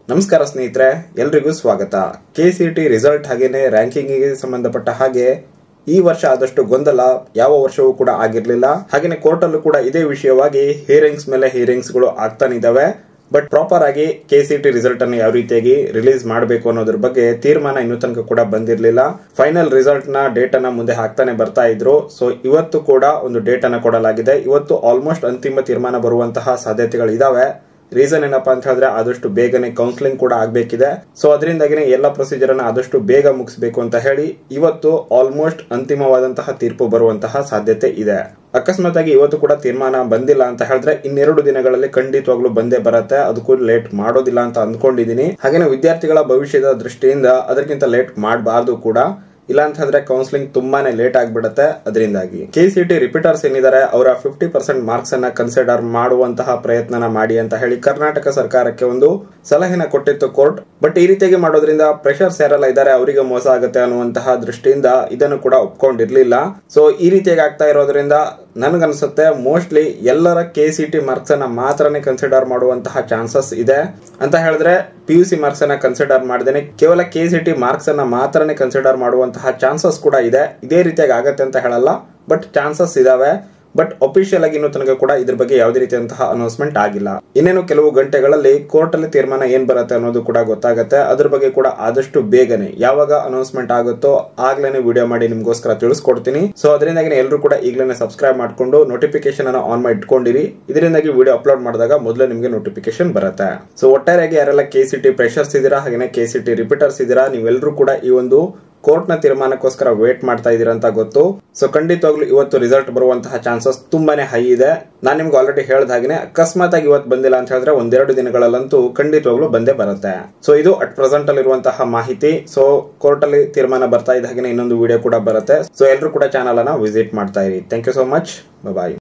ನಮಸ್ಕಾರ ಸ್ನೇಹಿತರೆ ಎಲ್ರಿಗೂ ಸ್ವಾಗತ ಕೆಸಿಟಿ ರಿಸಲ್ಟ್ ಹಾಗೇನೆ ರ್ಯಾಂಕಿಂಗಿಗೆ ಸಂಬಂಧಪಟ್ಟ ಹಾಗೆ ಈ ವರ್ಷ ಆದಷ್ಟು ಗೊಂದಲ ಯಾವ ವರ್ಷವೂ ಕೂಡ ಆಗಿರ್ಲಿಲ್ಲ ಹಾಗೇನೆ ಕೋರ್ಟ್ ಅಲ್ಲೂ ಕೂಡ ಇದೇ ವಿಷಯವಾಗಿ ಹಿಯರಿಂಗ್ಸ್ ಮೇಲೆ ಹಿಯರಿಂಗ್ಸ್ ಗಳು ಆಗ್ತಾನಿದ್ದಾವೆ ಬಟ್ ಪ್ರಾಪರ್ ಆಗಿ ಕೆಸಿಟಿ ರಿಸಲ್ಟ್ ಅನ್ನು ಯಾವ ರೀತಿಯಾಗಿ ರಿಲೀಸ್ ಮಾಡಬೇಕು ಅನ್ನೋದ್ರ ಬಗ್ಗೆ ತೀರ್ಮಾನ ಇನ್ನೂ ತನಕ ಕೂಡ ಬಂದಿರಲಿಲ್ಲ ಫೈನಲ್ ರಿಸಲ್ಟ್ ನ ಡೇಟ್ ಅನ್ನ ಮುಂದೆ ಹಾಕ್ತಾನೆ ಬರ್ತಾ ಇದ್ರು ಸೊ ಇವತ್ತು ಕೂಡ ಒಂದು ಡೇಟ್ ಅನ್ನ ಕೊಡಲಾಗಿದೆ ಇವತ್ತು ಆಲ್ಮೋಸ್ಟ್ ಅಂತಿಮ ತೀರ್ಮಾನ ಬರುವಂತಹ ಸಾಧ್ಯತೆಗಳು ಇದಾವೆ ರೀಸನ್ ಏನಪ್ಪಾ ಅಂತ ಹೇಳಿದ್ರೆ ಆದಷ್ಟು ಬೇಗನೆ ಕೌನ್ಸಿಲಿಂಗ್ ಕೂಡ ಆಗ್ಬೇಕಿದೆ ಸೊ ಅದರಿಂದಾಗಿನೇ ಎಲ್ಲ ಪ್ರೊಸೀಜರ್ ಅನ್ನ ಆದಷ್ಟು ಬೇಗ ಮುಗಿಸಬೇಕು ಅಂತ ಹೇಳಿ ಇವತ್ತು ಆಲ್ಮೋಸ್ಟ್ ಅಂತಿಮವಾದಂತಹ ತೀರ್ಪು ಬರುವಂತಹ ಸಾಧ್ಯತೆ ಇದೆ ಅಕಸ್ಮಾತ್ ಆಗಿ ಇವತ್ತು ಕೂಡ ತೀರ್ಮಾನ ಬಂದಿಲ್ಲ ಅಂತ ಹೇಳಿದ್ರೆ ಇನ್ನೆರಡು ದಿನಗಳಲ್ಲಿ ಖಂಡಿತವಾಗ್ಲೂ ಬಂದೇ ಬರುತ್ತೆ ಅದಕ್ಕೂ ಲೇಟ್ ಮಾಡೋದಿಲ್ಲ ಅಂತ ಅಂದ್ಕೊಂಡಿದೀನಿ ಹಾಗೇನೆ ವಿದ್ಯಾರ್ಥಿಗಳ ಭವಿಷ್ಯದ ದೃಷ್ಟಿಯಿಂದ ಅದಕ್ಕಿಂತ ಲೇಟ್ ಮಾಡಬಾರ್ದು ಕೂಡ ಇಲ್ಲ ಅಂತ ಹೇಳಿದ್ರೆ ಕೌನ್ಸಿಲಿಂಗ್ ತುಂಬಾನೇ ಲೇಟ್ ಆಗ್ಬಿಡುತ್ತೆ ಅದರಿಂದಾಗಿ ಕೆಸಿಟಿ ರಿಪೀಟರ್ಸ್ ಏನಿದ್ದಾರೆ ಅವರ ಫಿಫ್ಟಿ ಪರ್ಸೆಂಟ್ ಮಾರ್ಕ್ಸ್ ಅನ್ನ ಕನ್ಸಿಡರ್ ಮಾಡುವಂತಹ ಪ್ರಯತ್ನನ ಮಾಡಿ ಅಂತ ಹೇಳಿ ಕರ್ನಾಟಕ ಸರ್ಕಾರಕ್ಕೆ ಒಂದು ಸಲಹೆನ ಕೊಟ್ಟಿತ್ತು ಕೋರ್ಟ್ ಬಟ್ ಈ ರೀತಿಯಾಗಿ ಮಾಡೋದ್ರಿಂದ ಪ್ರೆಷರ್ಸ್ ಯಾರೆಲ್ಲ ಇದ್ದಾರೆ ಅವರಿಗೆ ಮೋಸ ಆಗುತ್ತೆ ಅನ್ನುವಂತಹ ದೃಷ್ಟಿಯಿಂದ ಇದನ್ನು ಕೂಡ ಒಪ್ಕೊಂಡಿರ್ಲಿಲ್ಲ ಸೊ ಈ ರೀತಿಯಾಗಿ ಆಗ್ತಾ ಇರೋದ್ರಿಂದ ನನಗನ್ಸುತ್ತೆ ಮೋಸ್ಟ್ಲಿ ಎಲ್ಲರ ಕೆ ಸಿ ಟಿ ಮಾರ್ಕ್ಸ್ ಅನ್ನ ಮಾತ್ರನೇ ಕನ್ಸಿಡರ್ ಮಾಡುವಂತಹ ಚಾನ್ಸಸ್ ಇದೆ ಅಂತ ಹೇಳಿದ್ರೆ ಪಿ ಯು ಸಿ ಮಾರ್ಕ್ಸ್ ಅನ್ನ ಕನ್ಸಿಡರ್ ಮಾಡದೇನೆ ಕೇವಲ ಕೆ ಸಿ ಟಿ ಮಾರ್ಕ್ಸ್ ಅನ್ನ ಮಾತ್ರನೇ ಕನ್ಸಿಡರ್ ಮಾಡುವಂತಹ ಚಾನ್ಸಸ್ ಕೂಡ ಇದೆ ಇದೇ ರೀತಿಯಾಗಿ ಆಗತ್ತೆ ಅಂತ ಹೇಳಲ್ಲ ಬಟ್ ಚಾನ್ಸಸ್ ಇದಾವೆ ಬಟ್ ಅಫಿಷಿಯಲ್ ಆಗಿ ಇನ್ನೂ ತನಕ ಕೂಡ ಇದ್ರ ಬಗ್ಗೆ ಯಾವುದೇ ರೀತಿಯಂತಹ ಅನೌನ್ಸ್ಮೆಂಟ್ ಆಗಿಲ್ಲ ಇನ್ನೇನು ಕೆಲವು ಗಂಟೆಗಳಲ್ಲಿ ಕೋರ್ಟ್ ಅಲ್ಲಿ ತೀರ್ಮಾನ ಏನ್ ಬರುತ್ತೆ ಅನ್ನೋದು ಕೂಡ ಗೊತ್ತಾಗುತ್ತೆ ಅದ್ರ ಬಗ್ಗೆ ಕೂಡ ಆದಷ್ಟು ಬೇಗನೆ ಯಾವಾಗ ಅನೌನ್ಸ್ಮೆಂಟ್ ಆಗುತ್ತೋ ಆಗ್ಲೇನೆ ವಿಡಿಯೋ ಮಾಡಿ ನಿಮ್ಗೋಸ್ಕರ ತಿಳಿಸ್ಕೊಡ್ತೀನಿ ಸೊ ಅದರಿಂದಾಗಿ ಎಲ್ಲರೂ ಕೂಡ ಈಗಲೇ ಸಬ್ಸ್ಕ್ರೈಬ್ ಮಾಡ್ಕೊಂಡು ನೋಟಿಫಿಕೇಶನ್ ಅನ್ನ ಆನ್ ಮಾಡಿ ಇಟ್ಕೊಂಡಿರಿ ಇದರಿಂದಾಗಿ ವಿಡಿಯೋ ಅಪ್ಲೋಡ್ ಮಾಡಿದಾಗ ಮೊದಲು ನಿಮಗೆ ನೋಟಿಫಿಕೇಶನ್ ಬರುತ್ತೆ ಸೊ ಒಟ್ಟಾರೆಯಾಗಿ ಯಾರೆಲ್ಲ ಕೆ ಸಿ ಟಿ ಪ್ರೆಷರ್ಸ್ ಇದೀರಾ ಹಾಗೆ ಕೆ ಸಿ ಟಿ ರಿಪೀಟರ್ಸ್ ಇದೀರಾ ನೀವೆಲ್ಲರೂ ಕೂಡ ಈ ಒಂದು ಕೋರ್ಟ್ ನ ತೀರ್ಮಾನಕ್ಕೋಸ್ಕರ ವೇಟ್ ಮಾಡ್ತಾ ಇದೀರ ಅಂತ ಗೊತ್ತು ಸೊ ಖಂಡಿತವಾಗ್ಲೂ ಇವತ್ತು ರಿಸಲ್ಟ್ ಬರುವಂತಹ ಚಾನ್ಸಸ್ ತುಂಬಾನೇ ಹೈ ಇದೆ ನಾನು ನಿಮ್ಗೆ ಆಲ್ರೆಡಿ ಹೇಳ್ದ ಹಾಗೆ ಅಕಸ್ಮಾತ್ ಆಗಿ ಇವತ್ತು ಬಂದಿಲ್ಲ ಅಂತ ಹೇಳಿದ್ರೆ ಒಂದೆರಡು ದಿನಗಳಲ್ಲಂತೂ ಖಂಡಿತವಾಗ್ಲೂ ಬಂದೇ ಬರುತ್ತೆ ಸೊ ಇದು ಅಟ್ ಪ್ರೆಸೆಂಟ್ ಅಲ್ಲಿ ಇರುವಂತಹ ಮಾಹಿತಿ ಸೊ ಕೋರ್ಟ್ ಅಲ್ಲಿ ತೀರ್ಮಾನ ಬರ್ತಾ ಇದ್ದ ಹಾಗೆ ಇನ್ನೊಂದು ವಿಡಿಯೋ ಕೂಡ ಬರುತ್ತೆ ಸೊ ಎಲ್ಲರೂ ಕೂಡ ಚಾನಲ್ ಅನ್ನ ವಿಸಿಟ್ ಮಾಡ್ತಾ ಇರಿ thank you so much bye